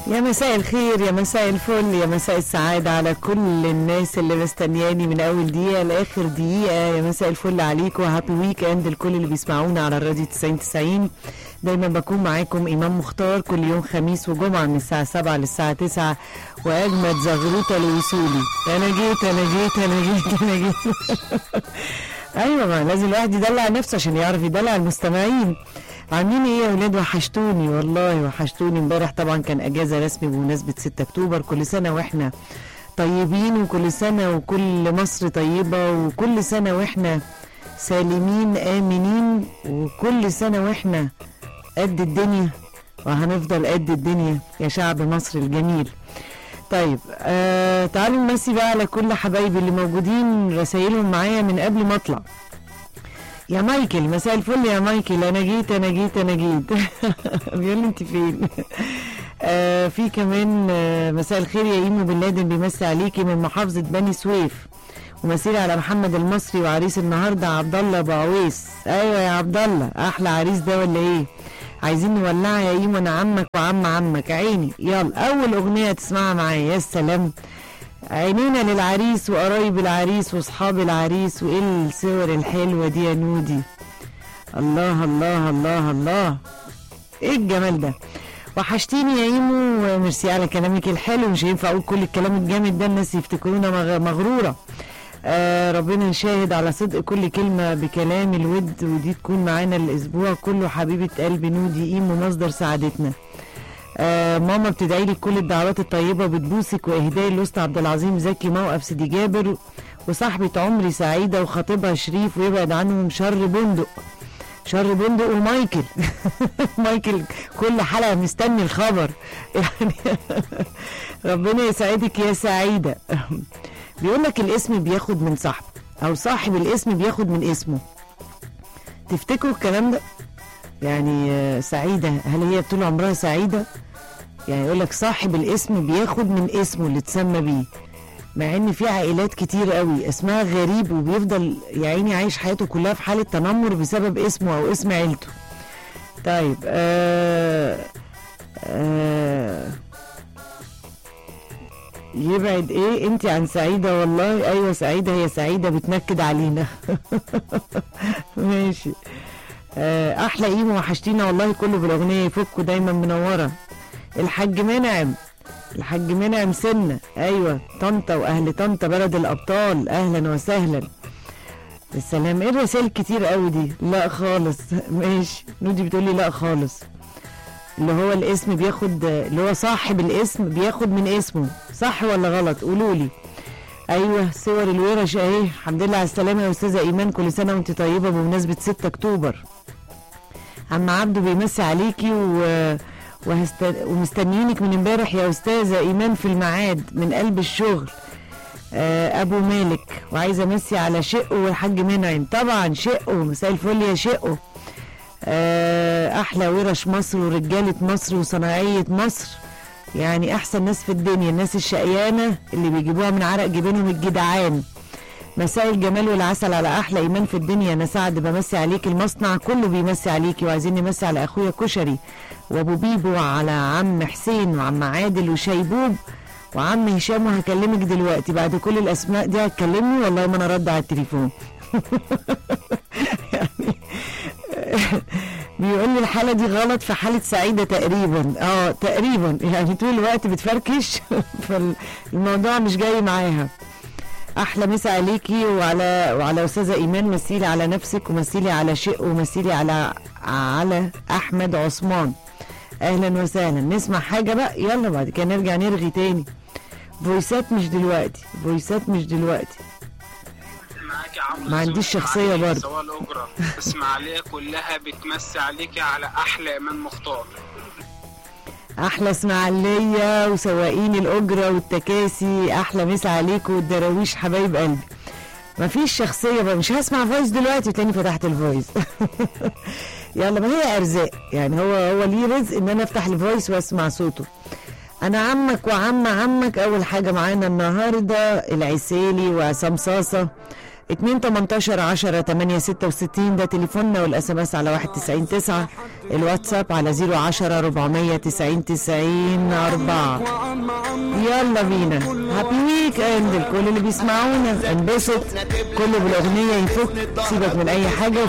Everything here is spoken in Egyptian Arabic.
يا مساء الخير يا مساء الفل يا مساء السعادة على كل الناس اللي مستنياني من أول دقيقة لآخر دقيقة يا مساء الفل عليكم وهابي ويك اند لكل اللي بيسمعونا على الراديو 90 90 دايما بكون معاكم إمام مختار كل يوم خميس وجمعة من الساعة 7 للساعة 9 وأجمد زغروطة لوصولي أنا جيت أنا جيت أنا جيت أنا جيت أيوة ما لازم الواحد يدلع نفسه عشان يعرف يدلع المستمعين عاملين ايه يا ولاد وحشتوني والله وحشتوني امبارح طبعا كان اجازه رسمي بمناسبه 6 اكتوبر كل سنه واحنا طيبين وكل سنه وكل مصر طيبه وكل سنه واحنا سالمين امنين وكل سنه واحنا قد الدنيا وهنفضل قد الدنيا يا شعب مصر الجميل طيب آه تعالوا نمسي بقى على كل حبايبي اللي موجودين رسايلهم معايا من قبل ما اطلع يا مايكل مساء الفل يا مايكل انا جيت انا جيت انا جيت بيقول لي انت فين آه في كمان آه مساء الخير يا ايمو بن لادن بيمسي عليكي من محافظه بني سويف ومسيري على محمد المصري وعريس النهارده عبد الله ابو عويس ايوه يا عبد الله احلى عريس ده ولا ايه عايزين نولعها يا ايمو انا عمك وعم عمك عيني يلا اول اغنيه تسمعها معايا يا سلام عينينا للعريس وقرايب العريس واصحاب العريس وايه الصور الحلوه دي يا نودي الله الله الله الله ايه الجمال ده وحشتيني يا ايمو ميرسي على كلامك الحلو مش هينفع اقول كل الكلام الجامد ده الناس يفتكرونا مغ- مغروره آه ربنا يشاهد على صدق كل كلمه بكلام الود ودي تكون معانا الاسبوع كله حبيبه قلبي نودي ايمو مصدر سعادتنا آه ماما بتدعي لي كل الدعوات الطيبه وبتبوسك واهداء الوسط عبد العظيم زكي موقف سيدي جابر وصاحبه عمري سعيده وخطيبها شريف ويبعد عنهم شر بندق شر بندق ومايكل مايكل كل حلقه مستني الخبر يعني ربنا يسعدك يا سعيده بيقول لك الاسم بياخد من صاحبه او صاحب الاسم بياخد من اسمه تفتكروا الكلام ده يعني آه، سعيدة هل هي طول عمرها سعيدة يعني يقول لك صاحب الاسم بياخد من اسمه اللي اتسمى بيه مع ان في عائلات كتير قوي اسمها غريب وبيفضل يا عيني عايش حياته كلها في حالة تنمر بسبب اسمه او اسم عيلته طيب آه آه يبعد ايه انت عن سعيدة والله ايوه سعيدة هي سعيدة بتنكد علينا ماشي آه، احلى ايمو وحشتينا والله كله بالاغنيه يفكوا دايما منوره الحاج منعم الحاج منعم سنه ايوه طنطا واهل طنطا بلد الابطال اهلا وسهلا السلام ايه الرسائل كتير قوي دي لا خالص ماشي نودي بتقولي لا خالص اللي هو الاسم بياخد اللي هو صاحب الاسم بياخد من اسمه صح ولا غلط قولوا لي ايوه صور الورش اهي الحمد لله على السلامه يا استاذه ايمان كل سنه وانت طيبه بمناسبه 6 اكتوبر عم عبده بيمسي عليكي و... وهست... ومستنيينك من امبارح يا استاذه ايمان في الميعاد من قلب الشغل آه ابو مالك وعايزه امسي على شقه والحاج منعم طبعا شقه مساء الفل يا شقه آه احلى ورش مصر ورجاله مصر وصناعيه مصر يعني احسن ناس في الدنيا الناس الشقيانه اللي بيجيبوها من عرق جبينهم الجدعان مساء الجمال والعسل على احلى ايمان في الدنيا انا سعد بمسي عليك المصنع كله بيمسي عليكي وعايزين نمسي على اخويا كشري وابو بيبو وعلى عم حسين وعم عادل وشيبوب وعم هشام وهكلمك دلوقتي بعد كل الاسماء دي هتكلمني والله ما انا رد على التليفون يعني بيقول لي الحاله دي غلط في حاله سعيده تقريبا اه تقريبا يعني طول الوقت بتفركش فالموضوع مش جاي معاها احلى مسا عليكي وعلى وعلى استاذه ايمان مثيلي على نفسك ومثيلي على شق ومثيلي على على احمد عثمان اهلا وسهلا نسمع حاجه بقى يلا بعد كده نرجع نرغي تاني فويسات مش دلوقتي فويسات مش دلوقتي معاكي عمرو ما عنديش الزوق شخصية عليك برضه. سواء الأجرة اسماعيلية كلها بتمسي عليكي على أحلى إيمان مختار احلى اسماعيليه وسواقين الاجره والتكاسي احلى مسا عليكم والدراويش حبايب قلبي مفيش شخصيه بقى مش هسمع فويس دلوقتي وتاني فتحت الفويس يلا ما هي ارزاق يعني هو هو ليه رزق ان انا افتح الفويس واسمع صوته انا عمك وعم عمك اول حاجه معانا النهارده العسيلي وعصام صاصه 2 18 10 8 66 ده تليفوننا والاس ام اس على 91 9 الواتساب على 010 490 90 4 يلا بينا هابي ويك اند الكل اللي بيسمعونا انبسط كله بالاغنيه يفك سيبك من اي حاجه